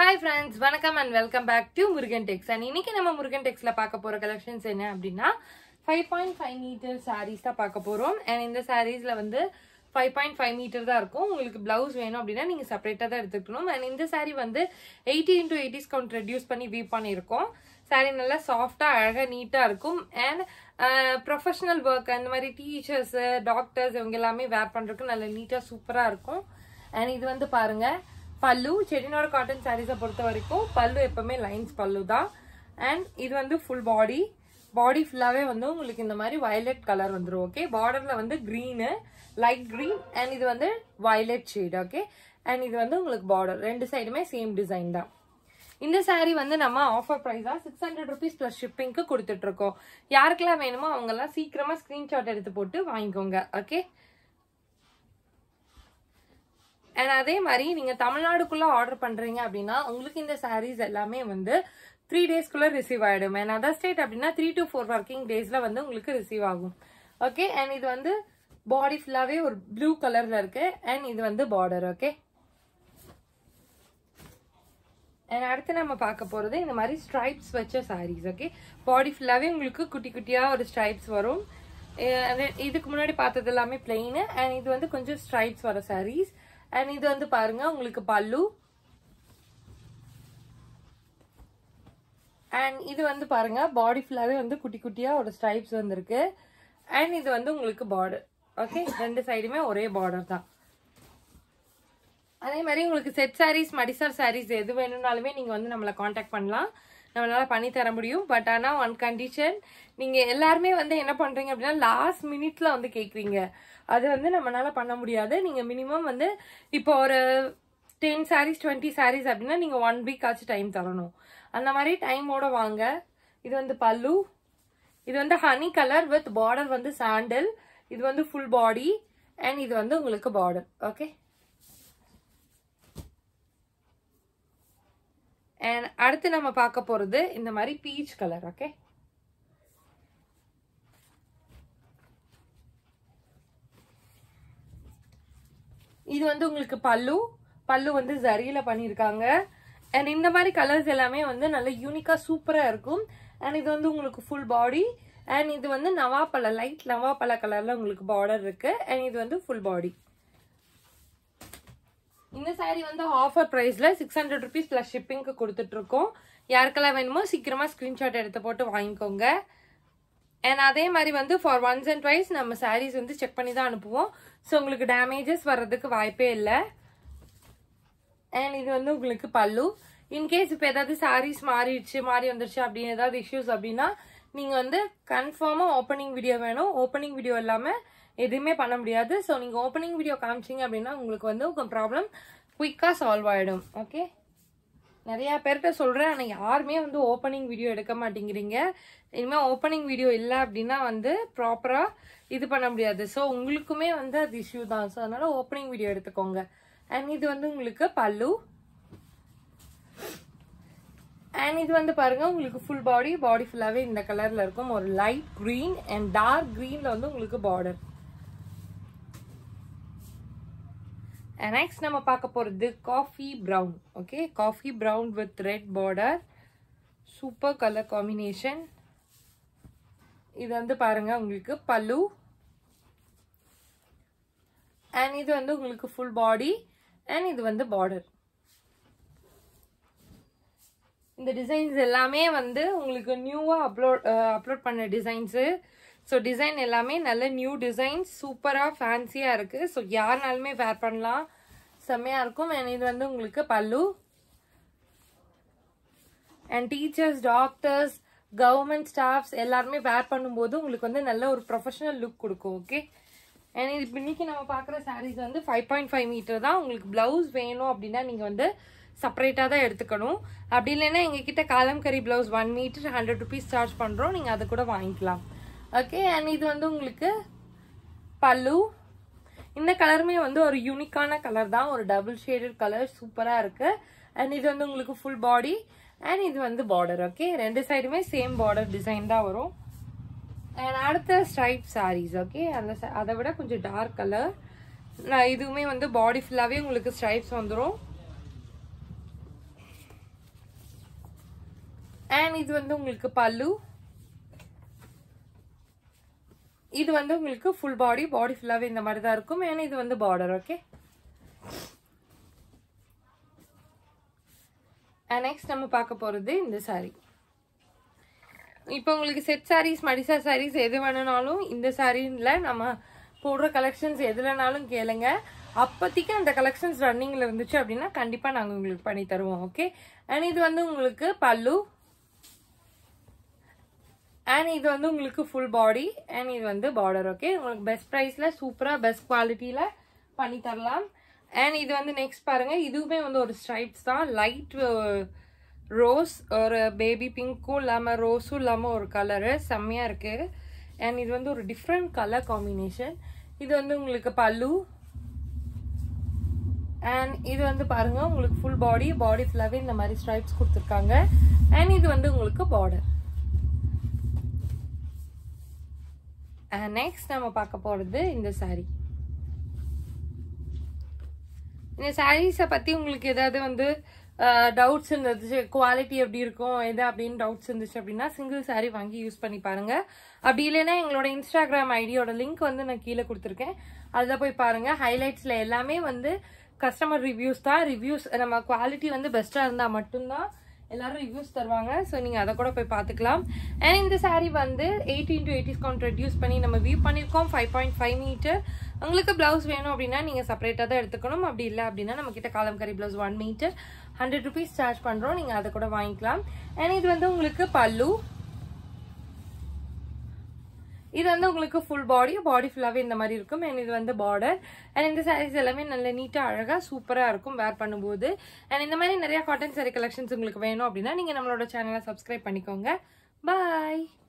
hi friends வணக்கம் and welcome back to Murugan Tex and இன்னைக்கு நம்ம முருகன் டெக்ஸ்ல பார்க்க போற கலெக்ஷன்ஸ் என்ன அப்படின்னா five point five metre sarees தான் பார்க்க போறோம் அண்ட் இந்த சாரீஸ்ல வந்து ஃபைவ் பாயிண்ட் ஃபைவ் மீட்டர் தான் இருக்கும் உங்களுக்கு பிளவுஸ் வேணும் அப்படின்னா நீங்க செப்பரேட்டாக தான் எடுத்துக்கணும் அண்ட் இந்த saree வந்து eighty into eighties count reduce பண்ணி வீவ் பண்ணியிருக்கோம் saree நல்லா சாஃப்டா அழகா நீட்டா இருக்கும் அண்ட் ப்ரொஃபஷனல் ஒர்க் அந்த மாதிரி டீச்சர்ஸ் டாக்டர்ஸ் இவங்க எல்லாமே வேர் பண்றதுக்கு நல்ல நீட்டா சூப்பரா இருக்கும் அண்ட் இது வந்து பாருங்க பல்லு செட்டிநாடு காட்டன் சாரீஸை பொறுத்த வரைக்கும் பல்லு எப்பவுமே லைன்ஸ் பல்லு தான் அண்ட் இது வந்து ஃபுல் பாடி பாடி ஃபுல்லாவே வந்து உங்களுக்கு இந்த மாதிரி வயலட் கலர் வந்துடும் ஓகே பார்டர்ல வந்து க்ரீனு லைட் க்ரீன் அண்ட் இது வந்து வயலட் ஷேட் ஓகே அண்ட் இது வந்து உங்களுக்கு பார்டர் ரெண்டு சைடுமே சேம் டிசைன் தான் இந்த saree வந்து நம்ம ஆஃபர் ப்ரைஸா சிக்ஸ் ஹண்ட்ரட் ருபீஸ் ப்ளஸ் ஷிப்பிங்க்கு கொடுத்துட்டு இருக்கோம் யாருக்கெல்லாம் வேணுமோ அவங்கெல்லாம் சீக்கிரமா ஸ்கிரீன்ஷாட் எடுத்து போட்டு வாங்கிக்கோங்க ஓகே அண்ட் அதே மாதிரி நீங்க தமிழ்நாடுக்குள்ள ஆர்டர் பண்றீங்க அப்படின்னா உங்களுக்கு இந்த sarees எல்லாமே வந்து த்ரீ டேஸ்க்குள்ள ரிசீவ் ஆயிடும் அண்ட் அதர் ஸ்டேட் அப்படின்னா த்ரீ டு ஃபோர் ஒர்க்கிங் டேஸ்ல வந்து உங்களுக்கு ரிசீவ் ஆகும் ஓகே அண்ட் இது வந்து பாடி ஃபுல்லாவே ஒரு ப்ளூ கலர்ல இருக்கு அண்ட் இது வந்து பார்டர் ஓகே அண்ட் அடுத்து நம்ம பார்க்க போறது இந்த மாதிரி ஸ்ட்ரைப்ஸ் வச்ச சாரீஸ் ஓகே பாடி ஃபுல்லாவே உங்களுக்கு குட்டி குட்டியா ஒரு ஸ்ட்ரைப்ஸ் வரும் அஹ் and இதுக்கு முன்னாடி பார்த்தது எல்லாமே பிளெயின் அண்ட் இது வந்து கொஞ்சம் ஸ்ட்ரைப்ஸ் வர சாரீஸ் அண்ட் இது வந்து பாருங்க உங்களுக்கு பல்லு அண்ட் இது வந்து பாருங்க பாடி ஃபுல்லாவே வந்து குட்டி குட்டியா ஒரு ஸ்ட்ரைப்ஸ் வந்திருக்கு அண்ட் இது வந்து உங்களுக்கு பார்டர் ஓகே ரெண்டு சைடுமே ஒரே பார்டர் தான் அதே மாதிரி உங்களுக்கு செட் சாரீஸ் மடிசார் சாரீஸ் எது வேணும்னாலுமே நீங்க வந்து நம்மளை காண்டாக்ட் பண்ணலாம் நம்மளால பண்ணி தர முடியும் பட் ஆனா ஒன் கண்டிஷன் நீங்க எல்லாருமே வந்து என்ன பண்றீங்க அப்படின்னா லாஸ்ட் மினிட்ல வந்து கேக்குறீங்க அது வந்து நம்மளால பண்ண முடியாது நீங்க மினிமம் வந்து இப்போ ஒரு டென் சாரீஸ் டுவெண்ட்டி சாரீஸ் அப்படின்னா நீங்க ஒன் வீக் ஆச்சு டைம் தரணும் அந்த மாதிரி டைமோட வாங்க இது வந்து பல்லு இது வந்து ஹனி கலர் வித் பார்டர் வந்து சாண்டல் இது வந்து ஃபுல் பாடி அண்ட் இது வந்து உங்களுக்கு பார்டர் ஓகே அண்ட் அடுத்து நம்ம பார்க்க போறது இந்த மாதிரி பீச் கலர் ஓகே இது வந்து உங்களுக்கு பல்லு பல்லு வந்து ஜரியில பண்ணியிருக்காங்க அண்ட் இந்த மாதிரி கலர்ஸ் எல்லாமே வந்து நல்ல யூனிக்கா சூப்பரா இருக்கும் அண்ட் இது வந்து உங்களுக்கு ஃபுல் பாடி அண்ட் இது வந்து நவாப்பழ லைட் நவாப்பழ கலர்ல உங்களுக்கு பார்டர் இருக்கு அண்ட் இது வந்து ஃபுல் பாடி இந்த saree வந்து ஆஃபர் பிரைஸ்ல சிக்ஸ் ஹண்ட்ரட் ருபீஸ் பிளஸ் ஷிப்பிங்க்கு கொடுத்துட்டு இருக்கோம் யாருக்கெல்லாம் வேணுமோ சீக்கிரமா ஸ்கிரீன்ஷாட் எடுத்து போட்டு வாங்கிக்கோங்க அண்ட் அதே மாதிரி வந்து ஃபார் ஒன்ஸ் அண்ட் ட்வைஸ் நம்ம sarees வந்து செக் பண்ணி தான் அனுப்புவோம் ஸோ உங்களுக்கு டேமேஜஸ் வர்றதுக்கு வாய்ப்பே இல்லை அண்ட் இது வந்து உங்களுக்கு பல்லு இன்கேஸ் இப்போ ஏதாவது சாரீஸ் மாறிடுச்சு மாறி வந்துருச்சு அப்படின்னு ஏதாவது இஷ்யூஸ் அப்படின்னா நீங்கள் வந்து கன்ஃபார்மாக ஓப்பனிங் வீடியோ வேணும் ஓப்பனிங் வீடியோ இல்லாமல் எதுவுமே பண்ண முடியாது ஸோ நீங்கள் ஓப்பனிங் வீடியோ காமிச்சிங்க அப்படின்னா உங்களுக்கு வந்து உங்கள் ப்ராப்ளம் குயிக்காக சால்வ் ஆகிடும் ஓகே நிறைய பேர்கிட்ட சொல்கிறேன் ஆனால் யாருமே வந்து ஓப்பனிங் வீடியோ எடுக்க மாட்டேங்கிறீங்க இனிமேல் ஓப்பனிங் வீடியோ இல்லை அப்படின்னா வந்து ப்ராப்பராக இது பண்ண முடியாது ஸோ உங்களுக்குமே வந்து அது இஷ்யூ தான் ஸோ அதனால ஓப்பனிங் வீடியோ எடுத்துக்கோங்க அண்ட் இது வந்து உங்களுக்கு பல்லு அண்ட் இது வந்து பாருங்க உங்களுக்கு ஃபுல் பாடி பாடி ஃபுல்லாவே இந்த கலர்ல இருக்கும் ஒரு லைட் green அண்ட் டார்க் greenல வந்து உங்களுக்கு பார்டர் நெக்ஸ்ட் நம்ம பார்க்க போறது coffee brown okay coffee brown with red border super colour combination இது வந்து பாருங்க உங்களுக்கு பல்லு அண்ட் இது வந்து உங்களுக்கு ஃபுல் பாடி அண்ட் இது வந்து பார்டர் இந்த டிசைன்ஸ் எல்லாமே வந்து உங்களுக்கு நியூவாக அப்லோட் அப்லோட் பண்ண டிசைன்ஸு ஸோ டிசைன் எல்லாமே நல்ல நியூ டிசைன்ஸ் சூப்பராக ஃபேன்சியாக இருக்குது ஸோ யாருனாலுமே வேர் பண்ணலாம் செம்மையாக இருக்கும் அண்ட் இது வந்து உங்களுக்கு பல்லு and teachers doctors government staffs எல்லாருமே வேர் பண்ணும்போது உங்களுக்கு வந்து நல்ல ஒரு ப்ரொஃபஷனல் லுக் கொடுக்கும் ஓகே அண்ட் இது இன்னைக்கு நம்ம பார்க்குற சாரீஸ் வந்து ஃபைவ் பாயிண்ட் ஃபைவ் மீட்டர் தான் உங்களுக்கு ப்ளவுஸ் வேணும் அப்படின்னா நீங்கள் வந்து செப்பரேட்டாக தான் எடுத்துக்கணும் அப்படி இல்லைன்னா எங்ககிட்ட kalamkari blouse one metre hundred rupees charge பண்ணுறோம் நீங்கள் அதை கூட வாங்கிக்கலாம் ஓகே அண்ட் இது வந்து உங்களுக்கு பல்லு இந்த கலருமே வந்து ஒரு யூனிக்கான கலர் தான் ஒரு டபுள் ஷேடட் கலர் சூப்பராக இருக்கு அண்ட் இது வந்து உங்களுக்கு ஃபுல் பாடி அண்ட் இது வந்து பார்டர் ஓகே ரெண்டு சைடுமே சேம் பார்டர் டிசைன் தான் வரும் அண்ட் அடுத்த ஸ்ட்ரைப் சாரீஸ் ஓகே அந்த sa- அதை விட கொஞ்சம் டார்க் கலர் இதுவுமே வந்து பாடி ஃபுல்லாகவே உங்களுக்கு ஸ்ட்ரைப்ஸ் வந்துடும் அண்ட் இது வந்து உங்களுக்கு பல்லு இது வந்து உங்களுக்கு ஃபுல் பாடி பாடி ஃபுல்லாகவே இந்த மாதிரி தான் இருக்கும் அண்ட் இது வந்து பார்டர் ஓகே நெக்ஸ்ட் நம்ம பார்க்க போகிறது இந்த saree இப்போ உங்களுக்கு செட் sarees மடிசா sarees எது வேணும்னாலும் இந்த சாரீல நம்ம போடுற கலெக்ஷன்ஸ் எதுலனாலும் கேளுங்க அப்போதைக்கு அந்த கலெக்ஷன்ஸ் ரன்னிங்கில் இருந்துச்சு அப்படின்னா கண்டிப்பாக நாங்கள் உங்களுக்கு பண்ணி தருவோம் ஓகே அண்ட் இது வந்து உங்களுக்கு பல்லு அண்ட் இது வந்து உங்களுக்கு ஃபுல் பாடி அண்ட் இது வந்து பார்டர் ஓகே உங்களுக்கு பெஸ்ட் ப்ரைஸில் சூப்பராக பெஸ்ட் குவாலிட்டியில் பண்ணி தரலாம் அண்ட் இது வந்து நெக்ஸ்ட் பாருங்கள் இதுவுமே வந்து ஒரு ஸ்ட்ரைப்ஸ் தான் லைட் ரோஸ் ஒரு பேபி பிங்க்கும் இல்லாமல் ரோஸும் இல்லாமல் ஒரு கலரு செம்மையாக இருக்குது அண்ட் இது வந்து ஒரு டிஃப்ரெண்ட் கலர் காம்பினேஷன் இது வந்து உங்களுக்கு பல்லு அண்ட் இது வந்து பாருங்க உங்களுக்கு ஃபுல் பாடி பாடி ஃபுல்லாகவே இந்த மாதிரி ஸ்ட்ரைப்ஸ் கொடுத்துருக்காங்க அண்ட் இது வந்து உங்களுக்கு பார்டர் நெக்ஸ்ட் நம்ம பார்க்க போகிறது இந்த saree இந்த சாரீஸை பற்றி உங்களுக்கு ஏதாவது வந்து டவுட்ஸ் இருந்துச்சு குவாலிட்டி எப்படி இருக்கும் எது அப்படின்னு டவுட்ஸ் இருந்துச்சு அப்படின்னா சிங்கிள் saree வாங்கி யூஸ் பண்ணி பாருங்க அப்படி இல்லைன்னா எங்களோட இன்ஸ்டாகிராம் ஐடியோட லிங்க் வந்து நான் கீழே கொடுத்துருக்கேன் அதில் போய் பாருங்க ஹைலைட்ஸில் எல்லாமே வந்து கஸ்டமர் ரிவ்யூஸ் தான் ரிவ்யூஸ் நம்ம குவாலிட்டி வந்து பெஸ்ட்டாக இருந்தால் மட்டும்தான் எல்லாரும் ரிவ்யூஸ் தருவாங்க ஸோ நீங்கள் அதை கூட போய் பார்த்துக்கலாம் அண்ட் இந்த saree வந்து eighteen to eighties count reduce பண்ணி நம்ம வியூ பண்ணியிருக்கோம் ஃபைவ் பாயிண்ட் ஃபைவ் மீட்டர் உங்களுக்கு ப்ளவுஸ் வேணும் அப்படின்னா நீங்கள் செப்பரேட்டாக தான் எடுத்துக்கணும் அப்படி இல்லை அப்படின்னா நம்ம கிட்ட kalamkari blouse one metre hundred rupees charge பண்ணுறோம் நீங்கள் அதை கூட வாங்கிக்கலாம் அண்ட் இது வந்து உங்களுக்கு பல்லு இது வந்து உங்களுக்கு ஃபுல் பாடி பாடி ஃபுல்லாகவே இந்த மாதிரி இருக்கும் அண்ட் இது வந்து பார்டர் அண்ட் இந்த சாரீஸ் எல்லாமே நல்ல நீட்டாக அழகாக சூப்பராக இருக்கும் வேர் பண்ணும்போது அண்ட் இந்த மாதிரி நிறைய காட்டன் சாரி கலெக்ஷன்ஸ் உங்களுக்கு வேணும் அப்படின்னா நீங்கள் நம்மளோட சேனலை சப்ஸ்கிரைப் பண்ணிக்கோங்க பாய்